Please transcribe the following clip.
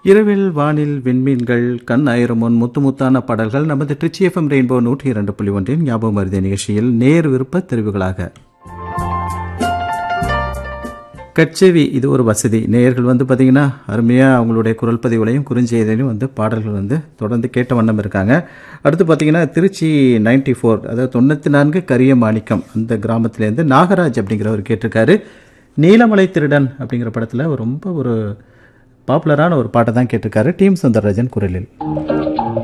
இரவில் வானில் விண்மீன்கள் கண் அயருமுன் முத்து முத்தான பாடல்கள் நமது ட்ரிச்சி எஃப்எம் ரெயின்போ நூற்றி இரண்டு புள்ளி ஒன்றின் ஞாபகம் மருதிய நிகழ்ச்சியில் நேர் விருப்ப தெரிவுகளாக கச்சேவி இது ஒரு வசதி நேயர்கள் வந்து பார்த்தீங்கன்னா அருமையாக அவங்களுடைய குரல் பதிவுலையும் குறுஞ்செய்திலையும் வந்து பாடல்கள் வந்து தொடர்ந்து கேட்ட வண்ணம் இருக்காங்க அடுத்து பார்த்தீங்கன்னா திருச்சி நைன்டி ஃபோர் அதாவது தொண்ணூற்றி நான்கு கரிய மாணிக்கம் அந்த கிராமத்துலேருந்து நாகராஜ் அப்படிங்கிறவர் கேட்டிருக்காரு நீலமலை திருடன் அப்படிங்கிற படத்தில் ரொம்ப ஒரு பாப்புலரான ஒரு பாட்டை தான் கேட்டிருக்காரு டீம் சுந்தரராஜன் குரலில்